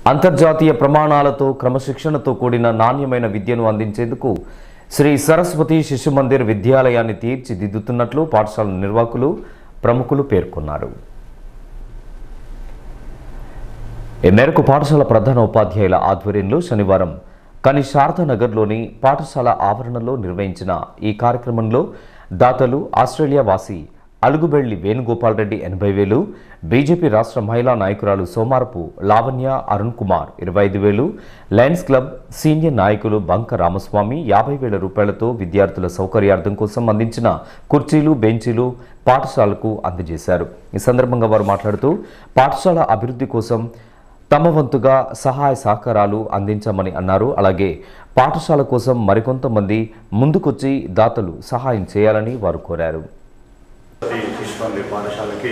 అంతర్జాతీయ ప్రమాణాలతో క్రమశిక్షణతో కూడిన నాణ్యమైన విద్యను అందించేందుకు శ్రీ సరస్వతి శిశు మందిర్ విద్యాలయాన్ని తీర్చిదిద్దుతున్నట్లు పాఠశాల నిర్వాహకులు ప్రముఖులు పేర్కొన్నారు ఈ మేరకు పాఠశాల ప్రధాన ఉపాధ్యాయుల ఆధ్వర్యంలో శనివారం కని శారదానగర్లోని పాఠశాల ఆవరణలో నిర్వహించిన ఈ కార్యక్రమంలో దాతలు ఆస్ట్రేలియా వాసి అలుగుబెళ్లి వేణుగోపాల్ రెడ్డి ఎనభై వేలు బీజేపీ రాష్ట్ర మహిళా నాయకురాలు సోమారపు లావణ్య అరుణ్ కుమార్ ఇరవై ఐదు వేలు లయన్స్ క్లబ్ సీనియర్ నాయకులు బంక రామస్వామి యాభై వేల రూపాయలతో విద్యార్థుల సౌకర్యార్థం కోసం అందించిన కుర్చీలు బెంచీలు పాఠశాలకు అందజేశారు ఈ సందర్భంగా వారు మాట్లాడుతూ పాఠశాల అభివృద్ధి కోసం తమ వంతుగా సహాయ సహకారాలు అందించామని అన్నారు అలాగే పాఠశాల కోసం మరికొంతమంది ముందుకొచ్చి దాతలు సహాయం చేయాలని వారు కోరారు ఈ శిశు మందిర్ పాఠశాలకి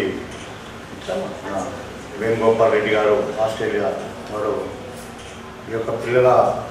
మన వేణుగోపాల్ రెడ్డి గారు ఆస్ట్రేలియా వారు ఈ యొక్క పిల్లల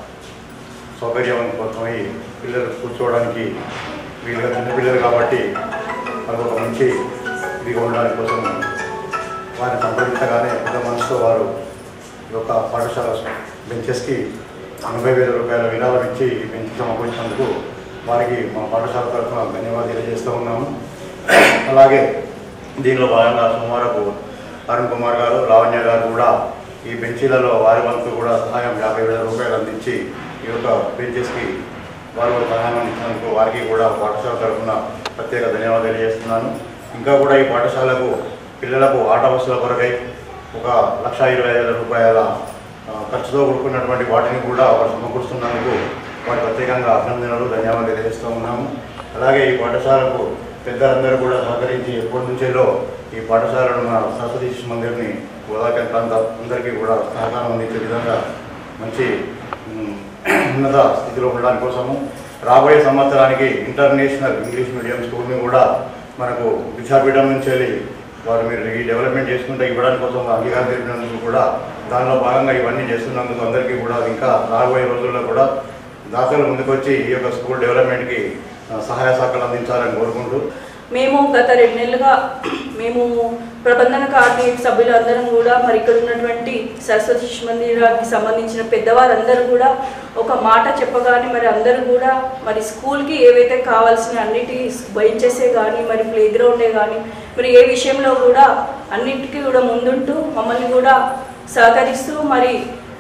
సౌకర్యం కోసమై పిల్లలు కూర్చోవడానికి వీళ్ళుగా చిన్న పిల్లలు కాబట్టి వాళ్ళకు ఒక మంచి ఇదిగా ఉండడానికి కోసం వారిని సంప్రదించగానే పెద్ద మనసుతో వారు ఈ యొక్క పాఠశాల బెంచెస్కి ఎనభై వేల రూపాయల విరాళం ఇచ్చి ఈ బెంచ్ సమకూర్చినందుకు వారికి మా పాఠశాల తరఫున ధన్యవాదాలు తెలియజేస్తూ ఉన్నాము అలాగే దీనిలో భాగంగా సోమవారపు అరుణ్ కుమార్ గారు లావణ్య గారు కూడా ఈ బెంచీలలో వారి వంతు కూడా సహాయం యాభై వేల రూపాయలు అందించి ఈ యొక్క బెంచెస్కి వారు కూడా సహాయం అందించినందుకు వారికి కూడా పాఠశాల తరఫున ప్రత్యేక ధన్యవాదాలు తెలియజేస్తున్నాను ఇంకా కూడా ఈ పాఠశాలకు పిల్లలకు ఆట వస్తువుల కొరకై ఒక లక్ష ఇరవై వేల రూపాయల ఆ, ఖర్చుతో కూడుకున్నటువంటి వాటిని కూడా వారు సమకూరుస్తున్నందుకు వారి ప్రత్యేకంగా అభినందనలు ధన్యవాదాలు తెలియజేస్తూ ఉన్నాము అలాగే ఈ పాఠశాలకు పెద్దలందరూ కూడా సహకరించి ఎప్పటి నుంచేలో ఈ పాఠశాలను మన సరస్వతి శిశు మందిర్ని గోదావరి ప్రాంత అందరికీ కూడా సహకారం అందించే విధంగా మంచి ఉమ్, ఉన్నత స్థితిలో ఉండడానికి కోసము రాబోయే సంవత్సరానికి ఇంటర్నేషనల్ ఇంగ్లీష్ మీడియం స్కూల్ని కూడా మనకు విశాఖపట్నం నుంచి వెళ్ళి వారు మీరు ఈ డెవలప్మెంట్ చేసుకుంటే ఇవ్వడానికి కోసం అంగీకారం తెలిపినందుకు కూడా దానిలో భాగంగా ఇవన్నీ చేస్తున్నందుకు అందరికీ కూడా ఇంకా రాబోయే రోజుల్లో కూడా దాతలు ముందుకొచ్చి ఈ యొక్క స్కూల్ డెవలప్మెంట్కి ఆ, సహాయ సహకారాలు అందించాలని కోరుకుంటూ మేము గత రెండు నెలలుగా మేము ప్రబంధన కార్మి సభ్యులు అందరం కూడా మరి ఇక్కడ ఉన్నటువంటి సరస్వతి శిశు మందిరానికి సంబంధించిన పెద్దవారందరూ కూడా ఒక మాట చెప్పగానే మరి అందరూ కూడా మరి స్కూల్కి ఏవైతే కావాల్సిన అన్నిటి బెంచెసే కానీ మరి ప్లే గ్రౌండే కానీ మరి ఏ విషయంలో కూడా అన్నిటికీ కూడా ముందుంటూ మమ్మల్ని కూడా సహకరిస్తూ మరి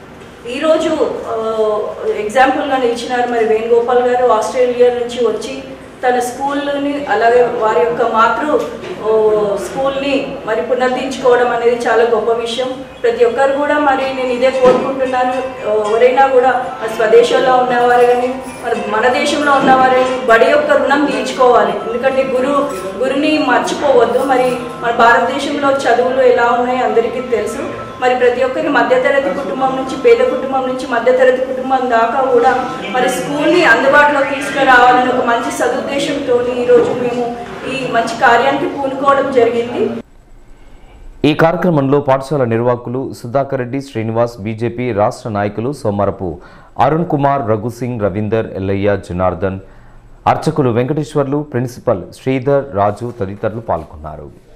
ఈరోజు ఆ, ఎగ్జాంపుల్గా నిలిచినారు మరి వేణుగోపాల్ గారు ఆస్ట్రేలియా నుంచి వచ్చి తన స్కూల్ని అలాగే వారి యొక్క మాతృ ఓ, స్కూల్ని మరి పునరుద్ధరించుకోవడం అనేది చాలా గొప్ప విషయం ప్రతి ఒక్కరు కూడా మరి నేను ఇదే కోరుకుంటున్నాను ఎవరైనా కూడా మన స్వదేశంలో ఉన్నవారు కానీ మరి మన దేశంలో ఉన్నవారు కానీ బడి యొక్క రుణం తీర్చుకోవాలి ఎందుకంటే గురు గురుని మర్చిపోవద్దు మరి మన భారతదేశంలో చదువులు ఎలా ఉన్నాయో అందరికీ తెలుసు మరి ప్రతి ఒక్కరి మధ్యతరగతి కుటుంబం నుంచి పేద కుటుంబం నుంచి మధ్యతరగతి కుటుంబం దాకా కూడా మరి స్కూల్ని అందుబాటులో తీసుకురావాలని ఒక మంచి సదుద్దేశంతో ఈరోజు మేము ఈ మంచి కార్యానికి పూనుకోవడం జరిగింది ఈ కార్యక్రమంలో పాఠశాల నిర్వాహకులు సుధాకర్ రెడ్డి శ్రీనివాస్ బీజేపీ రాష్ట్ర నాయకులు సోమరపు అరుణ్ కుమార్ రఘుసింగ్ రవీందర్ ఎల్లయ్య జనార్దన్ అర్చకులు వెంకటేశ్వర్లు ప్రిన్సిపల్ శ్రీధర్ రాజు తదితరులు పాల్గొన్నారు